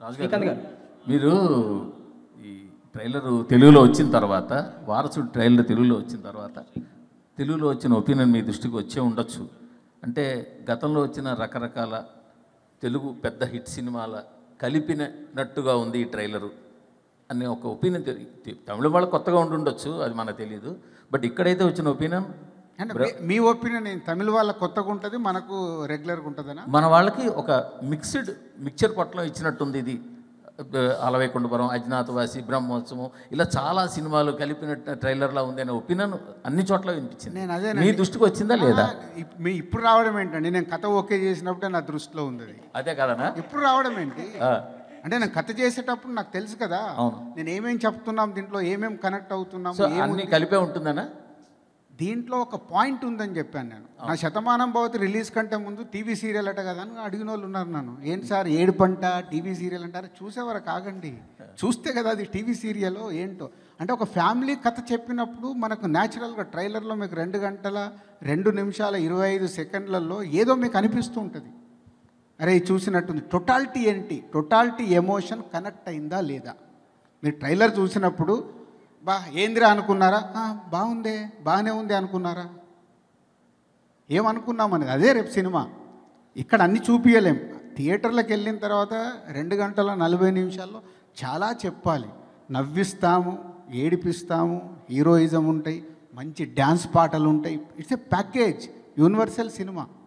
శ్రీకాంత్ గారు మీరు ఈ ట్రైలర్ తెలుగులో వచ్చిన తర్వాత వారసుడు ట్రైలర్ తెలుగులో వచ్చిన తర్వాత తెలుగులో వచ్చిన ఒపీనియన్ మీ దృష్టికి వచ్చే ఉండొచ్చు అంటే గతంలో వచ్చిన రకరకాల తెలుగు పెద్ద హిట్ సినిమాల కలిపినట్టుగా ఉంది ఈ ట్రైలరు అనే ఒక ఒపీనియన్ తమిళ వాళ్ళు కొత్తగా ఉండి ఉండొచ్చు అది మనకు తెలియదు బట్ ఇక్కడైతే వచ్చిన ఒపీనియన్ అంటే మీ- మీ ఒపీనియన్ ఏంటి తమిళ వాళ్ళ కొత్తగా ఉంటుంది మనకు రెగ్యులర్గా ఉంటుందనా మన వాళ్ళకి ఒక మిక్స్డ్ మిక్చర్ పొట్లం ఇచ్చినట్టుంది ఇది అలవైకుండపురం అజ్ఞాతవాసి బ్రహ్మోత్సవం ఇలా చాలా సినిమాలు కలిపిన ట్రైలర్లా ఉంది అనే ఒపీనియన్ అన్ని చోట్ల వినిపించింది నేను అదేనండి. మీ దృష్టికి వచ్చిందా లేదా ఇప్- మీ ఇప్పుడు రావడం ఏంటండి నేను కథ ఓకే చేసినప్పుడే నా దృష్టిలో ఉంది అది అదే కదనా ఇప్పుడు రావడం ఏంటి ఆ, అంటే నేను కథ చేసేటప్పుడు నాకు తెలుసు కదా అవును. నేను ఏమేం చెప్తున్నాం దీంట్లో ఏమేం కనెక్ట్ అవుతున్నాం సో ఏం అన్ని కలిపే ఉంటుందనా దీంట్లో ఒక పాయింట్ ఉందని చెప్పాను నేను నా శతమానం భవతి రిలీజ్ కంటే ముందు టీవీ సీరియల్ అట కదా అని అడిగిన వాళ్ళు ఉన్నారు నన్ను ఏంటి సార్ ఏడు పంట టీవీ సీరియల్ అంటారు చూసేవారు కాగండి చూస్తే కదా అది టీవీ సీరియల్ ఏంటో అంటే ఒక ఫ్యామిలీ కథ చెప్పినప్పుడు మనకు న్యాచురల్గా ట్రైలర్లో మీకు రెండు గంటల రెండు నిమిషాల ఇరవై ఐదు సెకండ్లలో ఏదో మీకు అనిపిస్తూ ఉంటుంది అరే ఇది చూసినట్టుంది టోటాలిటీ ఏంటి టోటాలిటీ ఎమోషన్ కనెక్ట్ అయిందా లేదా మీరు ట్రైలర్ చూసినప్పుడు బా ఏందిరా అనుకున్నారా "ఆ, బాగుందే బాగానే ఉంది అనుకున్నారా ఏమనుకున్నామని అదే రేపు సినిమా ఇక్కడ అన్ని చూపించలేం థియేటర్లకు వెళ్ళిన తర్వాత రెండు గంటల నలభై నిమిషాల్లో చాలా చెప్పాలి నవ్విస్తాము ఏడిపిస్తాము హీరోయిజం ఉంటాయి మంచి డ్యాన్స్ పాటలు ఉంటాయి it's a package universal cinema